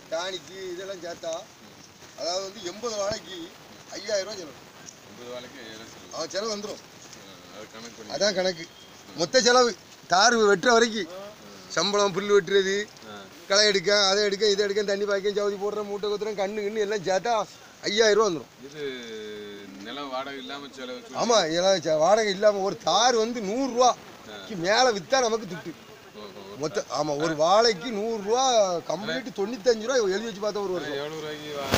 Tonic இதெல்லாம் சேர்த்தா அதாவது வந்து எண்பது வாழைக்கு ஐயாயிரம் ரூபா செலவு ஒன்பது வேலைக்கு ஏழாயிரம் செலவு அவன் செலவு வந்துடும் ஆ, அது கணக்கு பண்ணி அதான் கணக்கு மொத்த செலவு தார் வெட்டுற வரைக்கும் சம்பளம் புல் வெட்டுறது ஆ. களை எடுக்க அதை எடுக்க இதை எடுக்க தண்ணி பாய்க்க ஜவுதி போடுறேன் மூட்டை குத்துறேன் கண்ணு கிண்ணு எல்லாம் சேர்த்தா ஐயாயிரம் ரூபா வந்துடும் இது நிலம் வாடகை இல்லாம செலவு சொல்லி- ஆமாம் இதெல்லாம் ச- வாடகை இல்லாமல் ஒரு தார் வந்து நூறுரூவாக்கு மேலே விற்றா நமக்கு துட்டு ஓ, ஓ, ஓ. மொத்த ஆமாம் ஒரு வாழைக்கு நூறுரூவா கம்ப்ளீட் தொண்ணூத்தஞ்சு ரூபா எழுதி வச்சு பார்த்தா ஒரு வருஷம் எவ்வளவு ரூபாய்க்கு வா-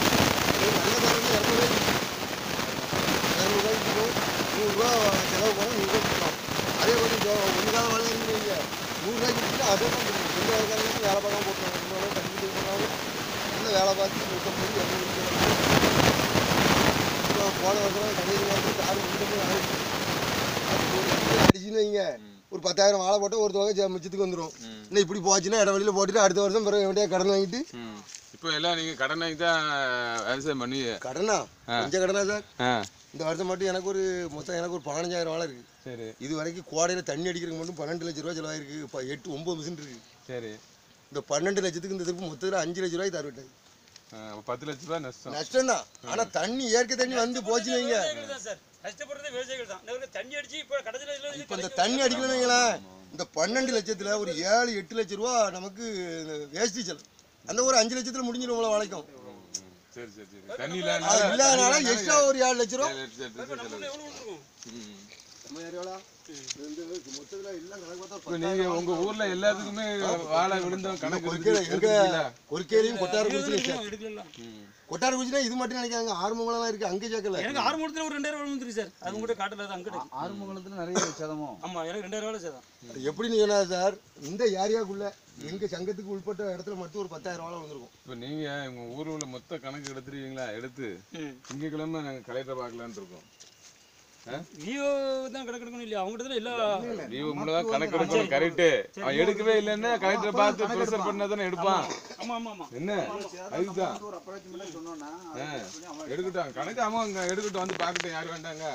இரநூறுவாய்க்கு நூறுரூவா செலவு பண்ண நூறுரூவா கொடுக்கலாம் அதே மாதிரி இப்போ ஒன்றுக்காக வேலை இருந்தீங்க நூறுரூவாய்க்கு கொடுத்தா அதே மாதிரி எந்த வேலைக்காரங்களும் வேலை பார்க்காம போட்டுருவாங்க இன்னொரு கண்டிப்பாக போனாலும் நல்ல வேலை பார்த்து நூற்றம்பது இரநூறு இப்போ போன வருஷம் கடையில் வந்து ஆறு முன்னூறு அடிச்சுன்னு வைங்க ஒரு பத்தாயிரம் வாழை போட்டால் ஒரு தொகை ஜ- மிச்சத்துக்கு வந்துடும் ம். இன்னும் இப்படி போச்சுன்னா இட வழியில் போட்டுட்டு அடுத்த வருஷம் பிறகு எப்படியா கடன் வாங்கிட்டு ம். இப்போ எல்லாம் நீங்க கடன் வாங்கி தான் விவசாயம் பண்ணி கடனா கொஞ்சம் கடனா சார் ஆ இந்த வருஷம் மட்டும் எனக்கு ஒரு மொத்தம் எனக்கு ஒரு பதினஞ்சாயிரம் வாழை இருக்குது சரி இது வரைக்கும் கோடையில் தண்ணி அடிக்கிறதுக்கு மட்டும் பன்னெண்டு லட்ச ரூபா செலவாயிருக்கு இப்போ எட்டு ஒம்பது மிஷின் இருக்கு சரி இந்த பன்னெண்டு லட்சத்துக்கு இந்த திருப்பு மொத்தத்தில் அஞ்சு லட்ச ரூபாய் தருவிட்டாங்க ஆ, அப்ப பத்து லட்ச ரூபாய் நஷ்டம் நஷ்டம் தான் ஆனால் தண்ணி இயற்கை தண்ணி வந்து போச்சுன்னு வைங்க விவசாயிகள் தான் சார் கஷ்டப்படுறது விவசாயிகள் தான் இந்த தண்ணி அடிச்சு இப்போ கடைசியில் இப்போ இந்த தண்ணி அடிக்கலன்னு வைங்களேன் இந்த பன்னெண்டு லட்சத்தில் ஒரு ஏழு எட்டு லட்ச ரூபா நமக்கு வேஸ்டி செலவு அந்த ஒரு அஞ்சு லட்சத்தில் முடிஞ்சிடும் உங்களை வளைக்கும் ம், ம். சரி சரி சரி தண்ணி அது இல்லாதனால இல்லாதனால எக்ஸ்ட்ரா ஒரு ஏழு லட்ச ரூபா ஏழு லட்சம், எட்டு லட்சம் செலவு. எவ்வளோ கொடுக்கும் ம். மொத்தத்தில் எல்லாம் கணக்கு பார்த்தா இப்போ நீங்க உங்க ஊர்ல எல்லாத்துக்குமே வாழை விழுந்தோம் கணக்கு இருக்கு. எங்க எடுத்துட்டீங்களா? பொறுக்கையிலையும் கொட்டார குடிச்சு எடுக்கலாம் ம். கொட்டார குடிச்சுனா இது மட்டும் நினைக்காங்க ஆறுமுகம்லாம் இருக்கு அங்கே சேர்க்கல எனக்கு ஆறு மூணத்துல ஒரு ரெண்டாயிரம் ரூபாய் வந்துருக்கு சார் அது உங்கள்கிட்ட காட்டல அது அங்கிட்ட ஆறுமுகத்தில் நிறைய சேதமோ ஆமா எனக்கு ரெண்டாயிரம் ரூபாய் சேதம் எப்படின்னு சொன்னா சார் இந்த ஏரியாக்குள்ள எங்க சங்கத்துக்கு உட்பட்ட இடத்துல மட்டும் ஒரு பத்தாயிரம் ரூபா வந்திருக்கும் இப்போ நீங்க உங்க ஊர்ல உள்ள மொத்த கணக்கு எடுத்துருவீங்களா எடுத்து ம் திங்கக்கிழமை நாங்க கலெக்டர் பார்க்கலான்னு இருக்கோம் விவோ தான் கணக்கெடுக்கணும் இல்லையா அவங்ககிட்ட எல்லா லீவு மூலம் கணக்கு எடுக்கணும் கரெக்டு அவன் எடுக்கவே இல்லைன்னா கலெக்டர் பார்த்து ப்ரெஷர் பண்ணா தானே எடுப்பான் ஆமா ஆமா ஆமா என்ன அதுதான் ஒரு அப்ராச்மெண்ட்டாக சொன்னோன்னா ஆ, எடுக்கட்டும் கணக்கு அவன் அங்க எடுக்கட்டும் வந்து பார்க்கட்டும் யார் வேண்டாங்க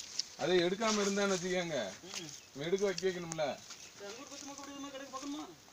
அதை எடுக்காம இருந்தான்னு வச்சுக்கோங்க இவன் எடுக்க வைக்க வைக்கணும்ல ஊர் பத்து மக்கள் கணக்கு பார்க்கணுமா